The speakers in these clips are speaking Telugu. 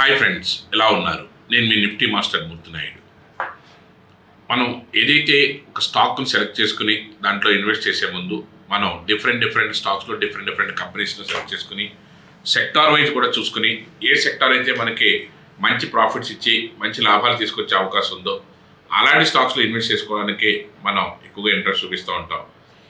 హాయ్ ఫ్రెండ్స్ ఎలా ఉన్నారు నేను మీ నిఫ్టీ మాస్టర్ మూర్తినాయుడు మనం ఏదైతే ఒక స్టాక్ను సెలెక్ట్ చేసుకుని దాంట్లో ఇన్వెస్ట్ చేసే ముందు మనం డిఫరెంట్ డిఫరెంట్ స్టాక్స్లో డిఫరెంట్ డిఫరెంట్ కంపెనీస్లో సెలెక్ట్ చేసుకుని సెక్టార్ వైజ్ కూడా చూసుకుని ఏ సెక్టార్ అయితే మనకి మంచి ప్రాఫిట్స్ ఇచ్చి మంచి లాభాలు తీసుకొచ్చే అవకాశం ఉందో అలాంటి స్టాక్స్లో ఇన్వెస్ట్ చేసుకోవడానికి మనం ఎక్కువగా ఇంట్రెస్ట్ చూపిస్తూ ఉంటాం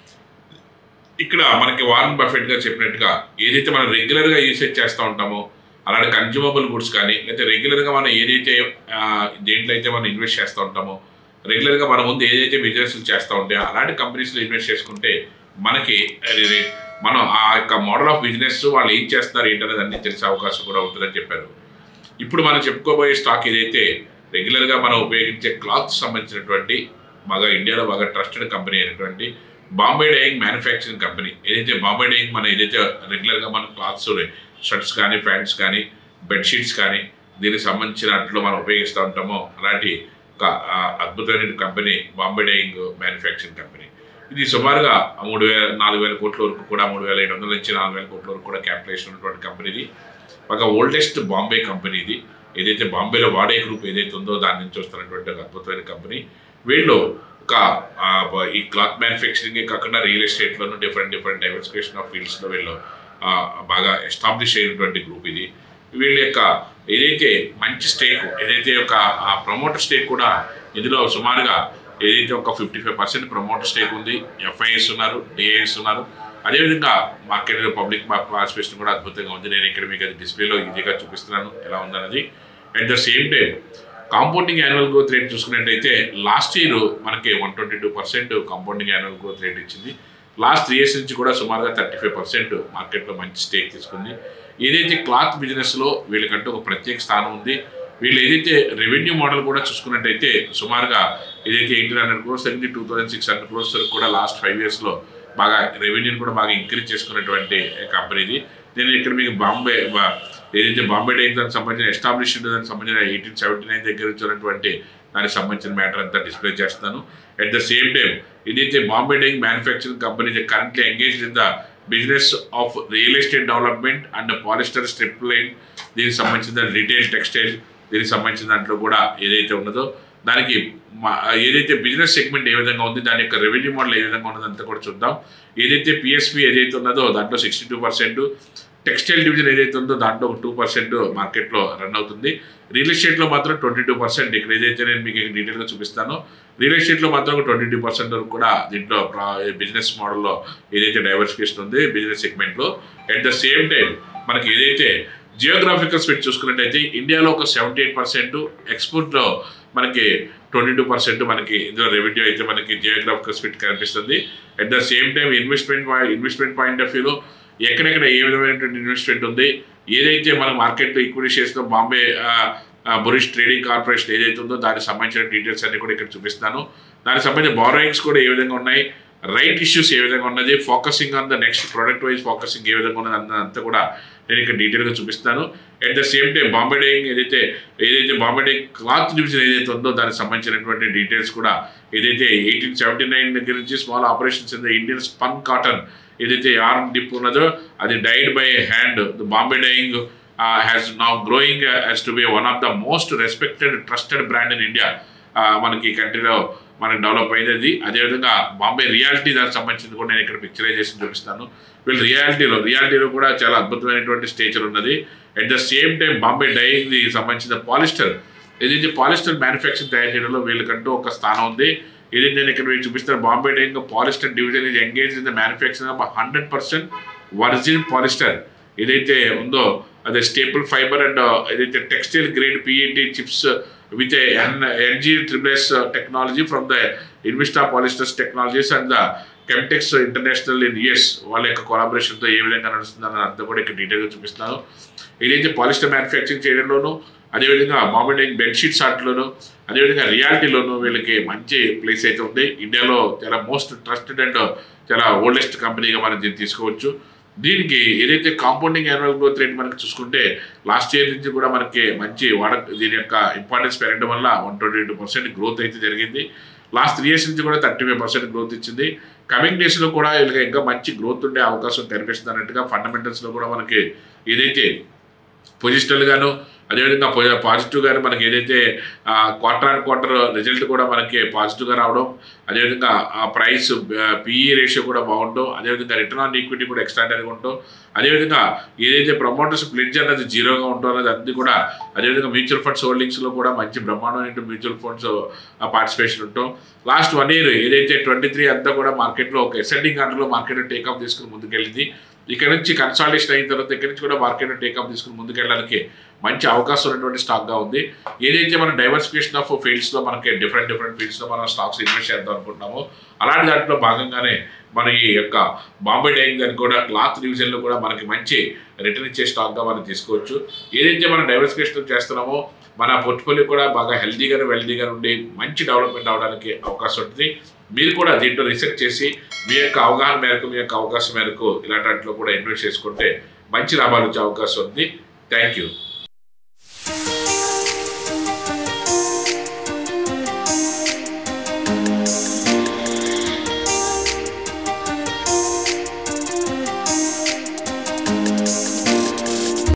ఇక్కడ మనకి వారన్ బఫెట్ గారు చెప్పినట్టుగా ఏదైతే మనం రెగ్యులర్గా యూసేజ్ చేస్తూ ఉంటామో అలాంటి కన్జ్యూమబుల్ గుడ్స్ కానీ లేకపోతే రెగ్యులర్గా మనం ఏదైతే ఆ, దేంట్లో అయితే మనం ఇన్వెస్ట్ చేస్తూ ఉంటామో రెగ్యులర్గా మన ముందు ఏదైతే బిజినెస్లు చేస్తూ ఉంటాయో అలాంటి కంపెనీస్లో ఇన్వెస్ట్ చేసుకుంటే మనకి అది మనం ఆ యొక్క మోడల్ ఆఫ్ బిజినెస్ వాళ్ళు ఏం చేస్తున్నారు ఏంటనేది అన్ని తెలిసే అవకాశం కూడా ఉంటుందని చెప్పారు ఇప్పుడు మనం చెప్పుకోబోయే స్టాక్ ఏదైతే రెగ్యులర్గా మనం ఉపయోగించే క్లాత్ సంబంధించినటువంటి బాగా ఇండియాలో బాగా ట్రస్టెడ్ కంపెనీ అయినటువంటి బాంబే డైయింగ్ మ్యానుఫ్యాక్చరింగ్ కంపెనీ ఏదైతే బాంబే డైయింగ్ మనం ఏదైతే రెగ్యులర్గా మన క్లాత్స్ షర్ట్స్ కానీ ప్యాంట్స్ కానీ బెడ్షీట్స్ కానీ దీనికి సంబంధించిన వాటిలో మనం ఉపయోగిస్తూ ఉంటామో అలాంటి ఒక ఆ, అద్భుతమైన company Bombay Dyeing manufacturing company ఇది సుమారుగా మూడు వేల నాలుగు వేల కోట్ల వరకు కూడా మూడు వేల ఐదు వందల నుంచి నాలుగు వేల కోట్ల వరకు కూడా క్యాపిటలైజేషన్ ఉన్నటువంటి కంపెనీ ఇది ఒక ఓల్డెస్ట్ బాంబే కంపెనీ ఇది ఏదైతే బాంబేలో వాడే గ్రూప్ ఏదైతే ఉందో దాని నుంచి వస్తున్నటువంటి ఒక అద్భుతమైన కంపెనీ వీళ్ళు ఒక ఆ, బ- ఈ క్లాత్ మ్యానుఫ్యాక్చరింగే కాకుండా రియల్ ఎస్టేట్లోనూ డిఫరెంట్ డిఫరెంట్ డైవర్సిఫికేషన్ ఆఫ్ ఫీల్డ్స్లో వీళ్ళు ఆ, బాగా ఎస్టాబ్లిష్ అయినటువంటి గ్రూప్ ఇది వీళ్ళ యొక్క ఏదైతే మంచి స్టేక్ ఏదైతే ఒక ప్రమోటర్ స్టేక్ కూడా ఇందులో సుమారుగా ఏదైతే ఒక fifty five percent promoter stake ఉంది ఎఫ్ఐఎస్ ఉన్నారు డిఐఎస్ ఉన్నారు అదేవిధంగా మార్కెట్ పబ్లిక్ పార్టిసిపేషన్ కూడా అద్భుతంగా ఉంది నేను ఇక్కడ మీకు అది డిస్ప్లేలో ఈజీగా చూపిస్తున్నాను ఎలా ఉందన్నది at the same time compounding annual growth rate చూసుకున్నట్టయితే లాస్ట్ ఇయర్ మనకి one twenty two percent compounding annual growth rate ఇచ్చింది లాస్ట్ త్రీ ఇయర్స్ నుంచి కూడా సుమారుగా థర్టీ ఫైవ్ పర్సెంట్ మార్కెట్లో మంచి స్టేక్ తీసుకుంది ఏదైతే క్లాత్ బిజినెస్లో వీళ్ళకంటూ ఒక ప్రత్యేక స్థానం ఉంది వీళ్ళు ఏదైతే రెవెన్యూ మోడల్ కూడా చూసుకున్నట్టయితే సుమారుగా ఏదైతే ఎయిటీన్ హండ్రెడ్ క్రోర్స్ తగ్గింది two thousand six hundred crores వరకు కూడా లాస్ట్ ఫైవ్ ఇయర్స్లో బాగా రెవెన్యూని కూడా బాగా ఇంక్రీజ్ చేసుకున్నటువంటి కంపెనీ ఇది నేను ఇక్కడ మీకు బాంబే బా- ఏదైతే బాంబే డైన్ దానికి సంబంధించిన ఎస్టాబ్లిష్డ్ దానికి సంబంధించిన ఎయిటీన్ సెవెంటీ నైన్ దగ్గర నుంచి ఉన్నటువంటి దానికి సంబంధించిన మ్యాటర్ అంతా డిస్ప్లే చేస్తున్నాను అట్ ద సేమ్ టైం ఏదైతే Bombay Dyeing manufacturing company currently engaged in the business of real estate development and polyester strip line దీనికి సంబంధించిన రీటైల్ టెక్స్టైల్ దీనికి సంబంధించిన దాంట్లో కూడా ఏదైతే ఉన్నదో దానికి మా- ఏదైతే బిజినెస్ సెగ్మెంట్ ఏ విధంగా ఉంది దాని యొక్క రెవెన్యూ మోడల్ ఏ విధంగా ఉన్నదో అంతా కూడా చూద్దాం ఏదైతే పిఎస్పి ఏదైతే ఉన్నదో దాంట్లో sixty two percent textile division ఏదైతే ఉందో దాంట్లో ఒక టూ పర్సెంట్ మార్కెట్లో రన్ అవుతుంది రియల్ ఎస్టేట్లో మాత్రం ట్వంటీ టూ పర్సెంట్ ఇక్కడ ఏదైతే నేను మీకు డీటెయిల్గా చూపిస్తానో రియల్ ఎస్టేట్లో మాత్రం ఒక ట్వంటీ టూ పర్సెంట్ వరకు కూడా దీంట్లో బిజినెస్ మోడల్లో ఏదైతే డైవర్సిఫికేషన్ ఉంది బిజినెస్ సెగ్మెంట్లో అట్ ద సేమ్ టైం మనకి ఏదైతే జియోగ్రాఫికల్ స్ప్రెడ్ చూసుకున్నట్టయితే ఇండియాలో ఒక సెవెంటీ ఎయిట్ పర్సెంట్ ఎక్స్పోర్ట్లో మనకి ట్వంటీ టూ పర్సెంట్ మనకి ఇందులో రెవెన్యూ అయితే మనకి జియోగ్రాఫికల్ స్ప్రెడ్ కనిపిస్తుంది at the same time investment investment point of వ్యూలో ఎక్కడెక్కడ ఏ విధమైనటువంటి ఇన్వెస్ట్మెంట్ ఉంది ఏదైతే మన మార్కెట్లో ఈక్విటీ షేర్స్లో బాంబే ఆ, ఆ, బురిష్ ట్రేడింగ్ కార్పొరేషన్ ఏదైతే ఉందో దానికి సంబంధించిన డీటెయిల్స్ అన్ని కూడా ఇక్కడ చూపిస్తాను దానికి సంబంధించిన బారోయింగ్స్ కూడా ఏ విధంగా ఉన్నాయి రైట్ ఇష్యూస్ ఏ విధంగా ఉన్నది focusing on the next product wise focusing ఏ విధంగా ఉన్నది అన్న అంతా కూడా నేను ఇక్కడ డీటెయిల్గా చూపిస్తాను at the same time Bombay Dyeing ఏదైతే ఏదైతే బాంబే డైయింగ్ క్లాత్ డివిజన్ ఏదైతే ఉందో దానికి సంబంధించినటువంటి డీటెయిల్స్ కూడా ఏదైతే ఎయిటీన్ సెవెంటీ నైన్ దగ్గర నుంచి small operations in the Indian spun cotton ఏదైతే ఆర్మ్ డిప్ ఉన్నదో అది dyed by hand the Bombay Dyeing has now growing has to be one of the most respected trusted brand in India మనకి కంట్రీలో మనకి డెవలప్ అయింది అది అదేవిధంగా బాంబే రియాలిటీ దానికి సంబంధించింది కూడా నేను ఇక్కడ పిక్చరైజేషన్ చూపిస్తాను వీళ్ళు రియాలిటీలో రియాలిటీలో కూడా చాలా అద్భుతమైనటువంటి స్టేచర్ ఉన్నది at the same time Bombay Dyeing సంబంధించిన పాలిస్టర్ ఏదైతే పాలిస్టర్ మ్యానుఫ్యాక్చరింగ్ తయారు చేయడంలో వీళ్ళకంటూ ఒక స్థానం ఉంది ఏదైతే నేను ఇక్కడ మీకు చూపిస్తాను బాంబే డైయింగ్ పాలిస్టర్ డివిజన్ ఇది engage in the manufacturing of hundred percent virgin polyester ఏదైతే ఉందో అదే స్టేపుల్ ఫైబర్ అండ్ ఏదైతే textile grade PET chips with N NG triples technology from the Invista polyesters technologies and the Chemtex international in US వాళ్ళ యొక్క కొలాబరేషన్తో ఏ విధంగా నడుస్తుందని అంతా కూడా ఇక్కడ డీటెయిల్గా చూపిస్తున్నాను ఏదైతే పాలిస్టర్ మ్యానుఫ్యాక్చరింగ్ చేయడంలోనూ అదేవిధంగా బాంబే బెడ్షీట్స్ ఆర్ట్లోను అదేవిధంగా రియాలిటీలోను వీళ్ళకి మంచి ప్లేస్ అయితే ఉంది ఇండియాలో చాలా మోస్ట్ ట్రస్టెడ్ అండ్ చాలా ఓల్డెస్ట్ కంపెనీగా మనం దీన్ని తీసుకోవచ్చు దీనికి ఏదైతే కాంపౌండింగ్ యాన్యువల్ గ్రోత్ రేట్ మనకి చూసుకుంటే లాస్ట్ ఇయర్ నుంచి కూడా మనకి మంచి వాడ దీని యొక్క ఇంపార్టెన్స్ పెరగడం వల్ల one twenty two percent growth అయితే జరిగింది లాస్ట్ త్రీ ఇయర్స్ నుంచి కూడా థర్టీ ఫైవ్ పర్సెంట్ గ్రోత్ ఇచ్చింది కమింగ్ డేస్లో కూడా వీళ్ళకి ఇంకా మంచి గ్రోత్ ఉండే అవకాశం కనిపిస్తుంది అన్నట్టుగా ఫండమెంటల్స్లో కూడా మనకి ఏదైతే పొజిషనల్గాను అదేవిధంగా పో- పాజిటివ్గానే మనకి ఏదైతే క్వార్టర్ అండ్ క్వార్టర్ రిజల్ట్ కూడా మనకి పాజిటివ్గా రావడం అదేవిధంగా ఆ ప్రైస్ పిఈ రేషియో కూడా బాగుండడం అదేవిధంగా రిటర్న్ ఆన్ ఈక్విటీ కూడా ఎక్స్ట్రాడనరీగా ఉండడం అదేవిధంగా ఏదైతే ప్రమోటర్స్ ప్లెడ్జ్ అనేది జీరోగా ఉంటుంది అనేది అన్ని కూడా అదేవిధంగా మ్యూచువల్ ఫండ్స్ హోల్డింగ్స్లో కూడా మంచి బ్రహ్మాండమైన మ్యూచువల్ ఫండ్స్ పార్టిసిపేషన్ ఉండటం లాస్ట్ వన్ ఇయర్ ఏదైతే ట్వంటీ త్రీ అంతా కూడా మార్కెట్లో ఒక ఎసెండింగ్ ఆర్డర్లో మార్కెట్ టేకప్ తీసుకుని ముందుకెళ్ళింది ఇక్కడ నుంచి కన్సాలిడేషన్ అయిన తర్వాత ఇక్కడ నుంచి కూడా మార్కెట్ టేకప్ తీసుకుని ముందుకెళ్ళడానికి మంచి అవకాశం ఉన్నటువంటి స్టాక్గా ఉంది ఏదైతే మనం డైవర్సిఫికేషన్ ఆఫ్ ఫీల్డ్స్లో మనకి డిఫరెంట్ డిఫరెంట్ ఫీల్డ్స్లో మనం స్టాక్స్ ఇన్వెస్ట్ చేద్దాం అనుకుంటున్నామో అలాంటి దాంట్లో భాగంగానే మన ఈ యొక్క బాంబే డైయింగ్ దాన్ని కూడా క్లాత్ డివిజన్లో కూడా మనకి మంచి రిటర్న్ ఇచ్చే స్టాక్గా మనం తీసుకోవచ్చు ఏదైతే మనం డైవర్సిఫికేషన్ చేస్తున్నామో మన పోర్ట్ఫోలియో కూడా బాగా హెల్తీగానే వెల్తీగా ఉండి మంచి డెవలప్మెంట్ అవడానికి అవకాశం ఉంటుంది మీరు కూడా దీంట్లో రీసెర్చ్ చేసి మీ యొక్క అవగాహన మేరకు మీ యొక్క అవకాశం మేరకు ఇలాంటి వాటిలో కూడా ఇన్వెస్ట్ చేసుకుంటే మంచి లాభాలు వచ్చే అవకాశం ఉంది థ్యాంక్ యూ